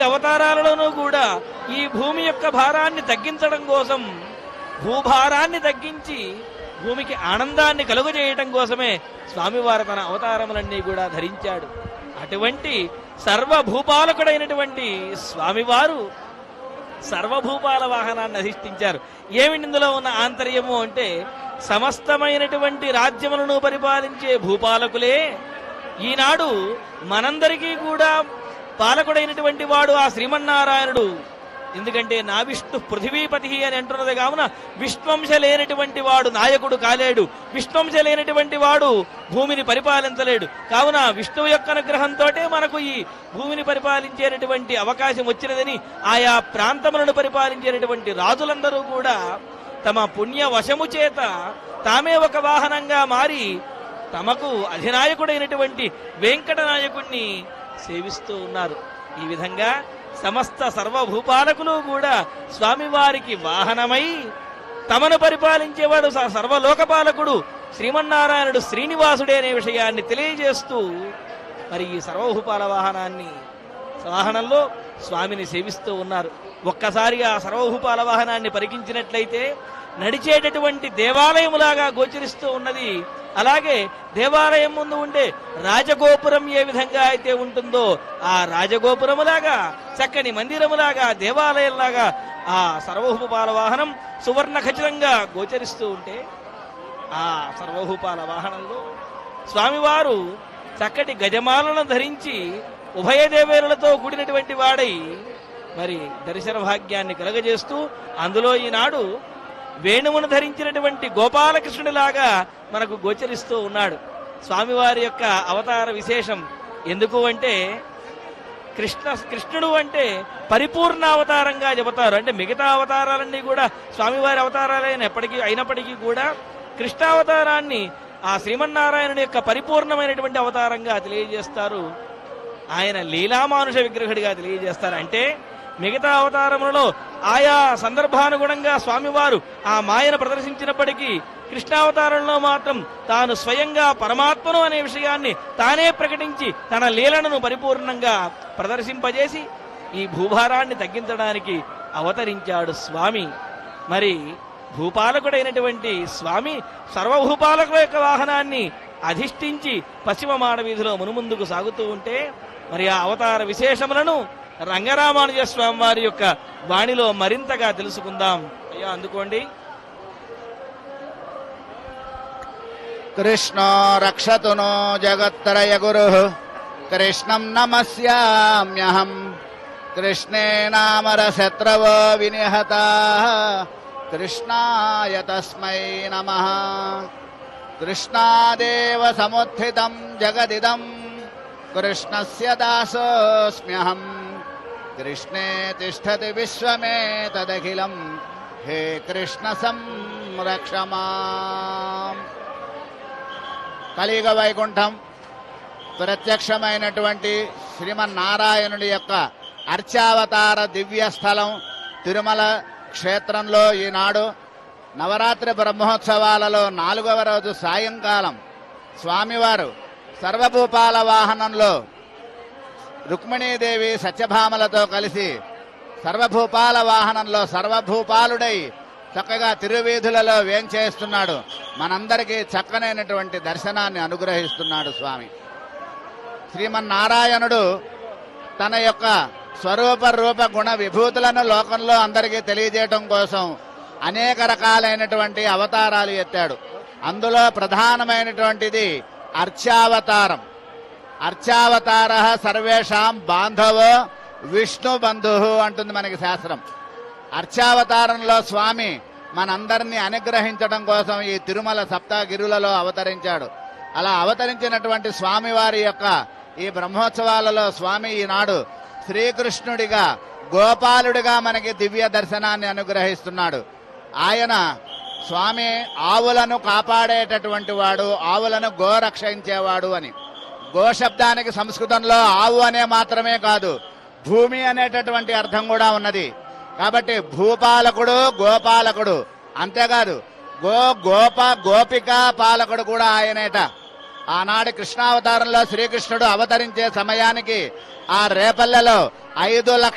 అవతారాలలోనూ కూడా ఈ భూమి యొక్క భారాన్ని తగ్గించడం కోసం భూభారాన్ని తగ్గించి భూమికి ఆనందాన్ని కలుగజేయటం కోసమే స్వామివారు తన అవతారములన్నీ కూడా ధరించాడు అటువంటి సర్వభూపాలకుడైనటువంటి స్వామివారు సర్వభూపాల వాహనాన్ని అధిష్ఠించారు ఏమిటి ఇందులో ఉన్న ఆంతర్యము అంటే సమస్తమైనటువంటి రాజ్యములను పరిపాలించే భూపాలకులే ఈనాడు మనందరికీ కూడా పాలకుడైనటువంటి వాడు ఆ శ్రీమన్నారాయణుడు ఎందుకంటే నా విష్ణు పృథివీపతి అని అంటున్నది కావున విశ్వంశ లేనటువంటి వాడు నాయకుడు కాలేడు విశ్వంశ లేనటువంటి వాడు భూమిని పరిపాలించలేడు కావున విష్ణువు యొక్క అనుగ్రహంతో మనకు ఈ భూమిని పరిపాలించేటటువంటి అవకాశం వచ్చినదని ఆయా ప్రాంతములను పరిపాలించేటటువంటి రాజులందరూ కూడా తమ పుణ్య వశము చేత తామే ఒక వాహనంగా మారి తమకు అధినాయకుడైనటువంటి వెంకట నాయకుణ్ణి సేవిస్తూ ఉన్నారు ఈ విధంగా సమస్త సర్వభూపాలకులు కూడా స్వామివారికి వాహనమై తమను పరిపాలించేవాడు స- సర్వలోకపాలకుడు శ్రీమన్నారాయణుడు శ్రీనివాసుడే అనే విషయాన్ని తెలియజేస్తూ మరి ఈ సర్వభూపాల వాహనాన్ని వాహనంలో స్వామిని సేవిస్తూ ఉన్నారు ఒక్కసారిగా ఆ సర్వభూపాల వాహనాన్ని పరికించినట్లయితే నడిచేటటువంటి దేవాలయములాగా గోచరిస్తూ ఉన్నది అలాగే దేవాలయం ముందు ఉండే రాజగోపురం ఏ విధంగా అయితే ఉంటుందో ఆ రాజగోపురములాగా చక్కని మందిరములాగా దేవాలయంలాగా ఆ సర్వభూపాల వాహనం సువర్ణ ఖచ్చితంగా గోచరిస్తూ ఉంటే ఆ సర్వభూపాల వాహనంలో స్వామివారు చక్కటి గజమాలను ధరించి ఉభయ దేవేరులతో కూడినటువంటి వాడై మరి దర్శన భాగ్యాన్ని కలగజేస్తూ అందులో ఈనాడు వేణువును ధరించినటువంటి గోపాలకృష్ణుడిలాగా మనకు గోచరిస్తూ ఉన్నాడు స్వామివారి యొక్క అవతార విశేషం ఎందుకు అంటే కృష్ణ కృష్ణుడు అంటే పరిపూర్ణ అవతారంగా చెబుతారు అంటే మిగతా అవతారాలన్నీ కూడా స్వామివారి అవతారాలైన ఎప్పటికీ అయినప్పటికీ కూడా కృష్ణావతారాన్ని ఆ శ్రీమన్నారాయణుడి యొక్క పరిపూర్ణమైనటువంటి అవతారంగా తెలియజేస్తారు ఆయన లీలామానుష విగ్రహుడిగా తెలియజేస్తారు అంటే మిగతా అవతారములలో ఆయా సందర్భానుగుణంగా స్వామివారు ఆ మాయను ప్రదర్శించినప్పటికీ కృష్ణావతారంలో మాత్రం తాను స్వయంగా పరమాత్మను అనే విషయాన్ని తానే ప్రకటించి తన లీలలను పరిపూర్ణంగా ప్రదర్శింపజేసి ఈ భూభారాన్ని తగ్గించడానికి అవతరించాడు స్వామి మరి భూపాలకుడైనటువంటి స్వామి సర్వభూపాలకుల యొక్క వాహనాన్ని అధిష్ఠించి పశ్చిమ మాడవీధిలో మునుముందుకు సాగుతూ ఉంటే మరి ఆ అవతార విశేషములను రంగరామానుజ స్వామి వారి యొక్క వాణిలో మరింతగా తెలుసుకుందాం అయ్యా అందుకోండి కృష్ణో రక్షతు నో జగత్తరయ గురు కృష్ణం నమస్యామ్యహం కృష్ణే నామర శత్రవో వినిహత కృష్ణాయ తస్మై నమ కృష్ణాదేవ సముత్థితం జగదిదం కృష్ణస్య దాసోస్మ్యహం కృష్ణే తిష్టతి విశ్వమే తదఖిలం హే కృష్ణ సంరక్షమా కలియుగ వైకుంఠం ప్రత్యక్షమైనటువంటి శ్రీమన్నారాయణుడి యొక్క అర్చావతార దివ్య స్థలం తిరుమల క్షేత్రంలో ఈనాడు నవరాత్రి బ్రహ్మోత్సవాలలో నాలుగవ రోజు సాయంకాలం స్వామివారు సర్వభూపాల వాహనంలో రుక్మిణీదేవి సత్యభామలతో కలిసి సర్వభూపాల వాహనంలో సర్వభూపాలుడై చక్కగా తిరువీధులలో వేంచేస్తున్నాడు మనందరికీ చక్కనైనటువంటి దర్శనాన్ని అనుగ్రహిస్తున్నాడు స్వామి శ్రీమన్నారాయణుడు తన యొక్క స్వరూప రూప గుణ విభూతులను లోకంలో అందరికీ తెలియజేయటం కోసం అనేక రకాలైనటువంటి అవతారాలు ఎత్తాడు అందులో ప్రధానమైనటువంటిది అర్చావతారం అర్చావతార సర్వేషాం బాంధవో విష్ణు బంధు అంటుంది మనకి శాస్త్రం అర్చావతారంలో స్వామి మనందరినీ అనుగ్రహించడం కోసం ఈ తిరుమల సప్తగిరులలో అవతరించాడు అలా అవతరించినటువంటి స్వామివారి యొక్క ఈ బ్రహ్మోత్సవాలలో స్వామి ఈనాడు శ్రీకృష్ణుడిగా గోపాలుడిగా మనకి దివ్య దర్శనాన్ని అనుగ్రహిస్తున్నాడు ఆయన స్వామి ఆవులను కాపాడేటటువంటి వాడు ఆవులను గోరక్షించేవాడు అని గో శబ్దానికి సంస్కృతంలో ఆవు అనే మాత్రమే కాదు భూమి అనేటటువంటి అర్థం కూడా ఉన్నది కాబట్టి భూపాలకుడు గోపాలకుడు అంతేకాదు గో గోప గోపిక పాలకుడు కూడా ఆయనేట ఆనాడు కృష్ణావతారంలో శ్రీకృష్ణుడు అవతరించే సమయానికి ఆ రేపల్లెలో ఐదు లక్షల